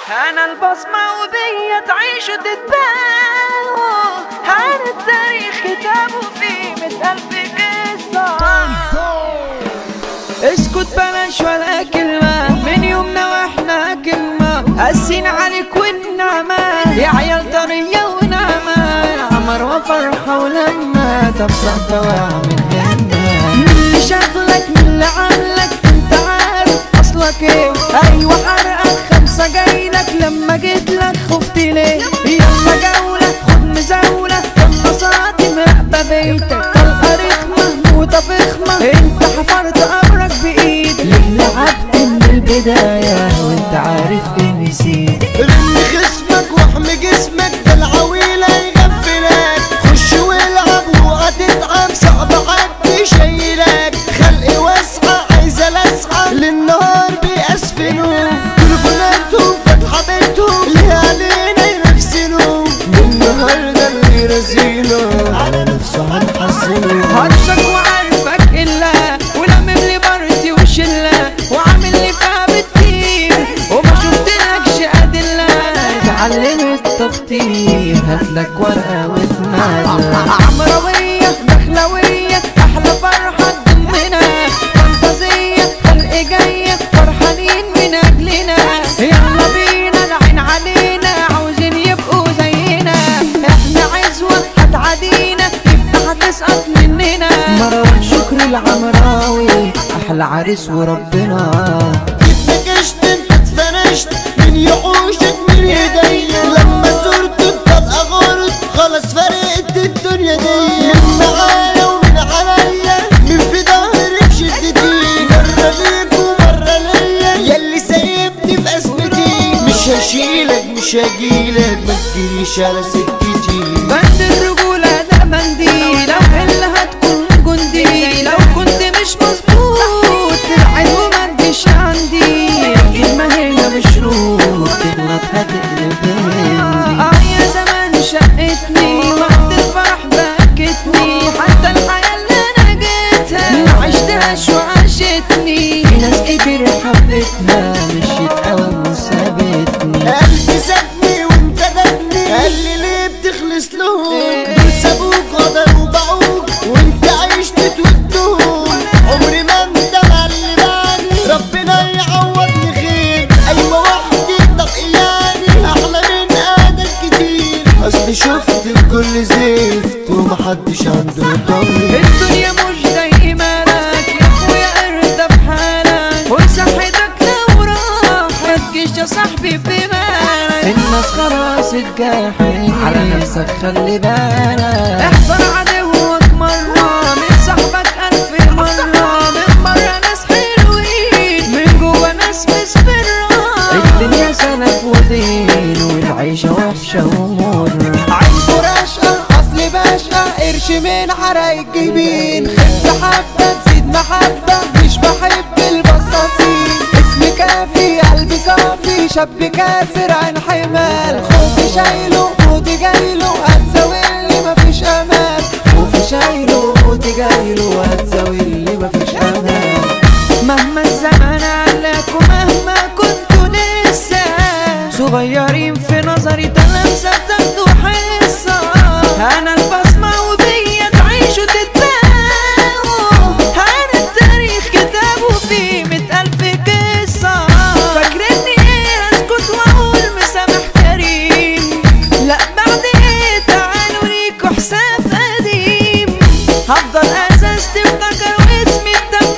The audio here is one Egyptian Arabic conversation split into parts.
انا البصمة وبيا تعيش وتتباهوا عن التاريخ كتابه فيه مئة ألف قصة اسكت بلاش ولا كلمة من يومنا واحنا كلمة قاسين عليك والنعمة يا عيال طرية ونعمة عمر وفرحة ولما تفرح واعمل همة من اللي شغلك من اللي عاملك انت عارف اصلك ايه ايوه حرقك خمسة جايلك لما جيت لك خفت ليه يلا جولة خد مزاولة يلا صاتي مراقبة بيتك طلقة رخمة موتة فخمة انت حفرت قبرك بايدك ليه لعبت من البداية وانت عارف اني نسيت رن خصمك واحمي جسمك ده العويلة يغفلك خش والعب وهتتعب صعب عدي شايلك خلق واسعة عايزة لسعة للنهار بيأسفلوا تليفوناتهم فاتحة بيتهم ليه علينا ينفسنوا النهاردة اللي رزينه على نفسه هنحصله هرشك وعارفك إلا ولمم لي بارتي وشلة وعامل لي فيها بالتير وما شفتلكش أدلة تعلم التخطيط هاتلك ورقة وتملى عمروية دخلوية أحلى فرحة تضمنا فانتازية خلق جاية فرحانين من أجلنا يلا بينا العين علينا عاوزين يبقوا زينا احنا عزوة هتعادينا يبقى هتسقط مننا مروان شكري العمراوي أحلى عريس وربنا اتنكشت انت اتفرشت من يعوشك من ايديا لما زرت الطلقة غرت خلاص فرقت الدنيا دي من معايا ومن عليا من في ظهري في شدتي مرة ليك ومرة ليا ياللي سايبني في ازمتي مش هشيلك مش هجيلك ما تجريش على سكتي بند الرجولة ده منديل لو اللي هتكون جندي لو كنت مش مظبوط تبعد وما تجيش عندي الكلمة هي بشروط تغلط هتقلب هندي اه يا زمان شقتني وقت الفرح بكتني حتى الحياة اللي انا جيتها ما عشتهاش وعاشتني في ناس كتير حبتها مشيت قوي وسابتني قلبي سابني وانت دبني قال لي ليه بتخلص لهم دول سابوك غدروا وباعوك وانت عشت تودهم عمري ما اندم على اللي بعدي ربنا يعوضني خير ايوه وحدي طب يعني احلى من ادم كتير اصل شفت الكل زفت ومحدش عنده ضمير الدنيا مش زي ما لك يا اخويا ارضى بحالك وصحتك لو راحت جيش يا صاحبي بمالك الناس خلاص اتجاحت على نفسك خلي بالك احذر عدوك مرة من صاحبك ألف مرة من مرة ناس حلوين من جوا ناس مسفرة الدنيا سلف ودين والعيشة وحشة ومرة عنده رشقة أصل باشا قرش من عرايق جبين خف حبة تزيد محبة مش بحب البصاصين اسمي كافي قلبي صافي شاب كاسر عن حمال خوفي شايله موتي جايله هتزاولي مفيش أمان خوفي شايله موتي جايله هتزاولي مفيش أمان مهما الزمن علق ومهما كنتوا لسه صغيرين في نظري تلامسة بتاخدوا حصة أنا البصمة وبيا تعيشوا تتباهوا أنا التاريخ كتابه فيه مئة ألف قصة فاكرني إيه أسكت وأقول مسامح كريم لا بعد إيه تعالوا ليكوا حساب قديم هفضل أساس تفتكروا اسمي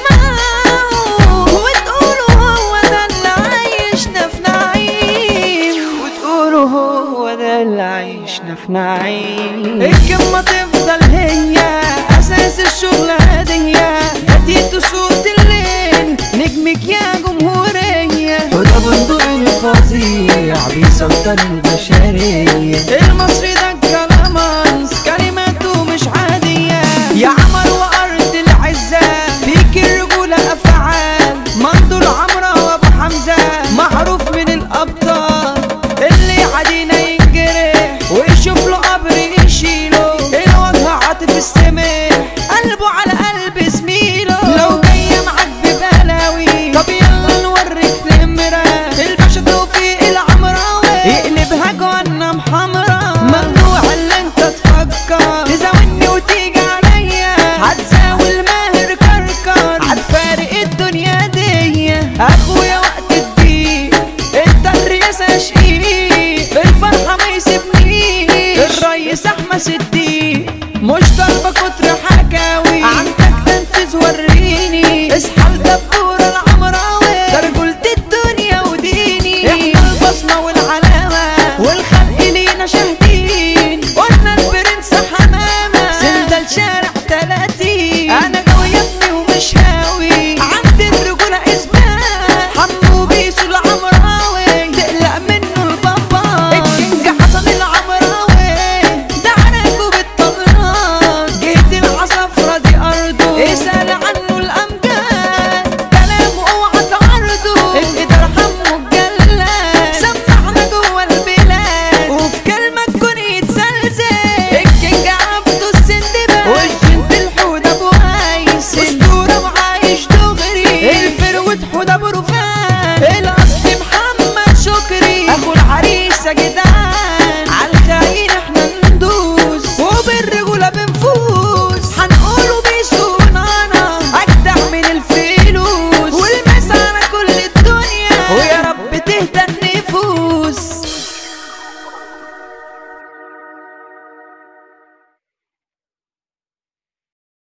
تدمعوا وتقولوا هو ده اللي عايشنا في نعيم وتقولوا هو ده اللي عايشنا في نعيم الكلمة تفضل هي أساس الشغل هدية هديت صوت الليل نجمك يا جمهورية وده بندق الفظيع بيسلطن البشرية المصري ده كلامانس كلماته مش عادية يا عمر وأرض العزة فيك الرجولة أفعال منظور عمرو وأبو حمزة معروف من الأبطال اللي عدينا ينجرح ويشوف له قبر يشيله الوجه عاطف السمح قلبه على قلب زميله لو جاية معاك ببلاوي طب يلا نوريك نمرة الباشا توفيق العمرة راس الدين مش طالبة كتر حكاوي عندك تنفيذ وريني اصحى لدبور العمراوي ده رجولة الدنيا وديني احنا البصمة والعلامة والخلق لينا شاهدين قلنا البرنس حمامة سندل شارع تلاتين انا جوي يا ابني ومش هاوي عند الرجولة اثبات حمو بيسو العمراوي تقلق منه البابا الكينج حسن العمراوي ده عناكو بالطلران جهد العصفرة دي ارضه اسأل عنه الامجاد كلامه اوعى تعرضه القدر حمو الجلاد سمعنا جوه البلاد وفي كلمة تكون يتزلزل الكينج عبده السندباد والجنت الحود ابو قيس اسطورة وعايش دغري الفروة حود ابو رفان الاصل محمد شكري اخو العريس يا جدعان عالخاين احنا ندوس وبالرجولة بنفوز هنقوله بيسونانا اجدع من الفلوس والمس على كل الدنيا ويا رب تهدى